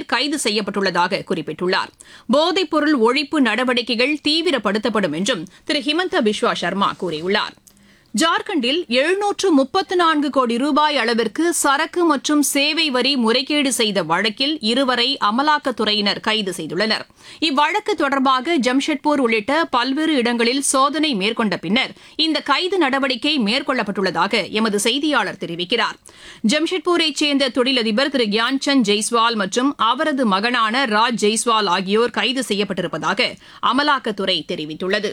பேர் கைது செய்யப்பட்டுள்ளதாக குறிப்பிட்டுள்ளார் போதைப்பொருள் ஒழிப்பு நடவடிக்கைகள் தீவிரப்படுத்தப்படும் என்றும் திரு ஹிமந்த பிஸ்வா சர்மா கூறியுள்ளார் ஜார்க்கண்டில் எழுநூற்று முப்பத்து நான்கு கோடி ரூபாய் அளவிற்கு சரக்கு மற்றும் சேவை வரி முறைகேடு செய்த வழக்கில் இருவரை அமலாக்கத்துறையினர் கைது செய்துள்ளனர் இவ்வழக்கு தொடர்பாக ஜம்ஷெட்பூர் உள்ளிட்ட பல்வேறு இடங்களில் சோதனை மேற்கொண்ட பின்னர் இந்த கைது நடவடிக்கை மேற்கொள்ளப்பட்டுள்ளதாக எமது செய்தியாளர் தெரிவிக்கிறார் ஜம்ஷெட்பூரைச் சேர்ந்த தொழிலதிபர் திரு கியான்சந்த் ஜெய்ஸ்வால் மற்றும் அவரது மகனான ராஜ் ஜெய்ஸ்வால் ஆகியோர் கைது செய்யப்பட்டிருப்பதாக அமலாக்கத்துறை தெரிவித்துள்ளது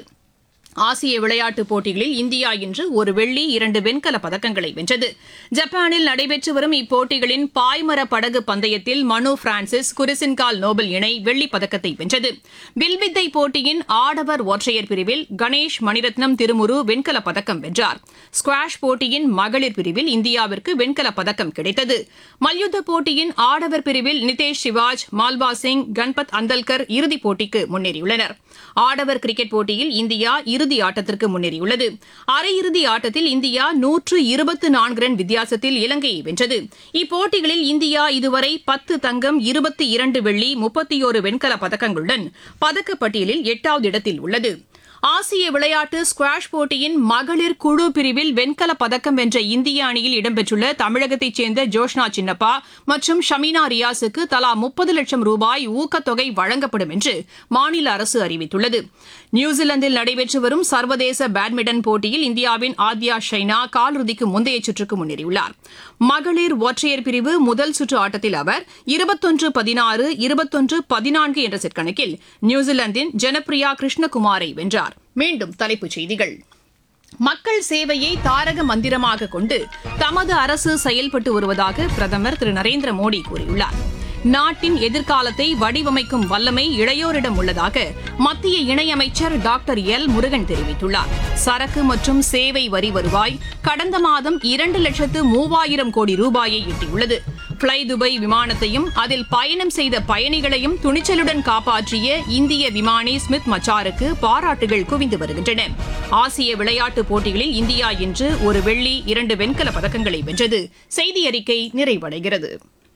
ஆசிய விளையாட்டுப் போட்டிகளில் இந்தியா இன்று ஒரு வெள்ளி இரண்டு வெண்கல பதக்கங்களை வென்றது ஜப்பானில் நடைபெற்று வரும் இப்போட்டிகளின் பாய்மர படகு பந்தயத்தில் மனு பிரான்சிஸ் குரிசின்கால் நோபல் இணை வெள்ளிப் பதக்கத்தை வென்றது வில்வித்தை போட்டியின் ஆடவர் ஒற்றையர் பிரிவில் கணேஷ் மணிரத்னம் திருமுரு வெண்கலப் பதக்கம் வென்றார் ஸ்குவாஷ் போட்டியின் மகளிர் பிரிவில் இந்தியாவிற்கு வெண்கலப் பதக்கம் கிடைத்தது மல்யுத்த போட்டியின் ஆடவர் பிரிவில் நிதேஷ் சிவாஜ் மால்வா சிங் கன்பத் அந்தல்கர் இறுதிப் போட்டிக்கு முன்னேறியுள்ளனர் ஆடவர் கிரிக்கெட் போட்டியில் இந்தியா இறுதி ஆட்டத்திற்கு முன்னேறியுள்ளது அரையிறுதி ஆட்டத்தில் இந்தியா நூற்று இருபத்து நான்கு ரன் வித்தியாசத்தில் இலங்கையை வென்றது இப்போட்டிகளில் இந்தியா இதுவரை பத்து தங்கம் இருபத்தி இரண்டு வெள்ளி முப்பத்தியோரு வெண்கல பதக்கங்களுடன் பதக்கப்பட்டியலில் எட்டாவது இடத்தில் உள்ளது ஆசிய விளையாட்டு ஸ்குவாஷ் போட்டியின் மகளிர் குழு பிரிவில் வெண்கல பதக்கம் வென்ற இந்திய அணியில் இடம்பெற்றுள்ள தமிழகத்தைச் சேர்ந்த ஜோஷ்னா சின்னப்பா மற்றும் ஷமீனா ரியாஸுக்கு தலா முப்பது லட்சம் ரூபாய் ஊக்கத்தொகை வழங்கப்படும் என்று மாநில அரசு அறிவித்துள்ளது நியூசிலாந்தில் நடைபெற்று வரும் சர்வதேச பேட்மிண்டன் போட்டியில் இந்தியாவின் ஆத்யா ஷைனா காலிறுதிக்கு முந்தைய சுற்றுக்கு முன்னேறியுள்ளார் மகளிர் ஒற்றையர் பிரிவு முதல் சுற்று ஆட்டத்தில் அவர் இருபத்தொன்று பதினாறு இருபத்தொன்று பதினான்கு என்ற செட் கணக்கில் நியூசிலாந்தின் ஜனப்ரியா கிருஷ்ணகுமாரை வென்றார் மீண்டும் தலைப்புச் செய்திகள் மக்கள் சேவையை தாரக மந்திரமாக கொண்டு தமது அரசு செயல்பட்டு வருவதாக பிரதமர் திரு நரேந்திர மோடி கூறியுள்ளார் நாட்டின் எதிர்காலத்தை வடிவமைக்கும் வல்லமை இளையோரிடம் உள்ளதாக மத்திய இணையமைச்சர் டாக்டர் எல் முருகன் தெரிவித்துள்ளார் சரக்கு மற்றும் சேவை வரி வருவாய் கடந்த மாதம் இரண்டு லட்சத்து மூவாயிரம் கோடி ரூபாயை எட்டியுள்ளது பிளை துபாய் விமானத்தையும் அதில் பயணம் செய்த பயணிகளையும் துணிச்சலுடன் காப்பாற்றிய இந்திய விமானி ஸ்மித் மச்சாருக்கு பாராட்டுகள் குவிந்து வருகின்றன ஆசிய விளையாட்டுப் போட்டிகளில் இந்தியா இன்று ஒரு வெள்ளி இரண்டு வெண்கல பதக்கங்களை வென்றது செய்தி அறிக்கை நிறைவடைகிறது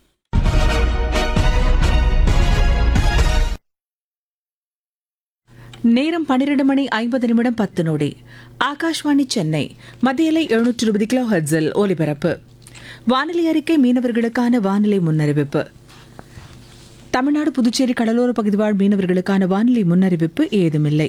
நேரம் பன்னிரண்டு மணி ஐம்பது நிமிடம் பத்து நொடி ஆகாஷ்வாணி சென்னை மத்தியலை எழுநூற்று இருபது கிலோ ஹெர்ட்ஸில் ஒலிபரப்பு வானிலை அறிக்கை மீனவர்களுக்கான வானிலை முன்னறிவிப்பு தமிழ்நாடு புதுச்சேரி கடலோர பகுதிவாழ் மீனவர்களுக்கான வானிலை முன்னறிவிப்பு ஏதுமில்லை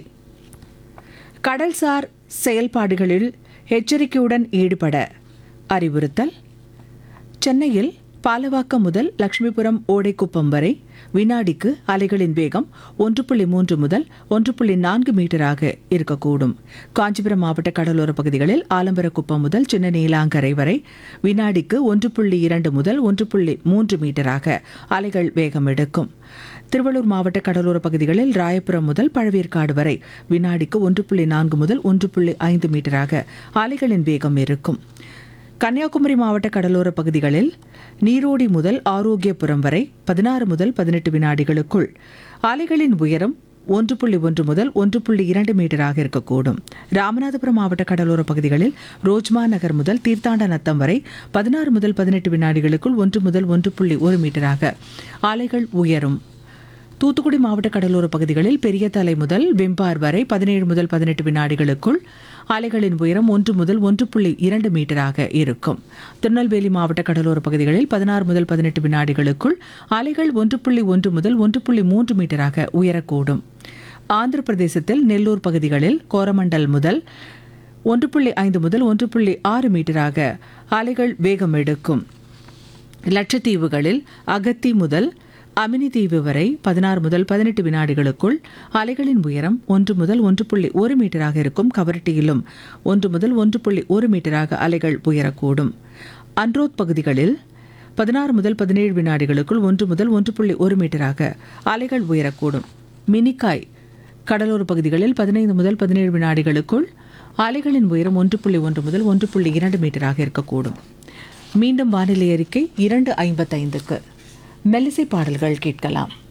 கடல்சார் செயல்பாடுகளில் எச்சரிக்கையுடன் ஈடுபட அறிவுறுத்தல் சென்னையில் பாலவாக்கம் முதல் லட்சுமிபுரம் ஓடைக்குப்பம் வரை வினாடிக்கு அலைகளின் வேகம் ஒன்று புள்ளி மூன்று முதல் ஒன்று புள்ளி நான்கு மீட்டராக இருக்கக்கூடும் காஞ்சிபுரம் மாவட்ட கடலோர பகுதிகளில் ஆலம்பரக்குப்பம் முதல் சின்ன நீலாங்கரை வரை வினாடிக்கு ஒன்று புள்ளி இரண்டு முதல் ஒன்று புள்ளி மூன்று மீட்டராக அலைகள் வேகம் எடுக்கும் திருவள்ளூர் மாவட்ட கடலோர பகுதிகளில் ராயபுரம் முதல் பழவேற்காடு வரை வினாடிக்கு ஒன்று புள்ளி நான்கு முதல் ஒன்று புள்ளி ஐந்து மீட்டராக அலைகளின் வேகம் இருக்கும் கன்னியாகுமரி மாவட்ட கடலோர பகுதிகளில் நீரோடி முதல் ஆரோக்கியபுரம் வரை பதினாறு முதல் பதினெட்டு வினாடிகளுக்குள் அலைகளின் உயரம் ஒன்று புள்ளி ஒன்று முதல் ஒன்று புள்ளி இரண்டு மீட்டராக இருக்கக்கூடும் ராமநாதபுரம் மாவட்ட கடலோர பகுதிகளில் ரோஜ்மா நகர் முதல் தீர்த்தாண்ட நத்தம் வரை பதினாறு முதல் பதினெட்டு வினாடிகளுக்குள் ஒன்று முதல் ஒன்று புள்ளி ஒரு மீட்டராக அலைகள் உயரும் தூத்துக்குடி மாவட்ட கடலோர பகுதிகளில் பெரிய தலை முதல் வெம்பார் வரை பதினேழு முதல் பதினெட்டு வினாடிகளுக்குள் அலைகளின் உயரம் ஒன்று முதல் ஒன்று புள்ளி இரண்டு மீட்டராக இருக்கும் திருநெல்வேலி மாவட்ட கடலோர பகுதிகளில் பதினாறு முதல் பதினெட்டு வினாடிகளுக்குள் அலைகள் ஒன்று புள்ளி ஒன்று முதல் ஒன்று புள்ளி மூன்று மீட்டராக உயரக்கூடும் ஆந்திர பிரதேசத்தில் நெல்லூர் பகுதிகளில் கோரமண்டல் முதல் ஒன்று புள்ளி ஐந்து முதல் ஒன்று புள்ளி ஆறு மீட்டராக அலைகள் வேகம் எடுக்கும் லட்சத்தீவுகளில் அகத்தி முதல் அமினி தீவு வரை பதினாறு முதல் பதினெட்டு வினாடிகளுக்குள் அலைகளின் உயரம் ஒன்று முதல் ஒன்று புள்ளி ஒரு மீட்டராக இருக்கும் கவரட்டியிலும் ஒன்று முதல் ஒன்று புள்ளி ஒரு மீட்டராக அலைகள் உயரக்கூடும் அன்ரோத் பகுதிகளில் பதினாறு முதல் பதினேழு வினாடிகளுக்குள் ஒன்று முதல் ஒன்று புள்ளி ஒரு மீட்டராக அலைகள் உயரக்கூடும் மினிக்காய் கடலோர பகுதிகளில் பதினைந்து முதல் பதினேழு வினாடிகளுக்குள் அலைகளின் உயரம் ஒன்று புள்ளி ஒன்று முதல் ஒன்று புள்ளி இரண்டு மீட்டராக இருக்கக்கூடும் மீண்டும் வானிலை அறிக்கை இரண்டு ஐம்பத்தைந்துக்கு மெல்லிசை பாடல்கள் கேட்கலாம்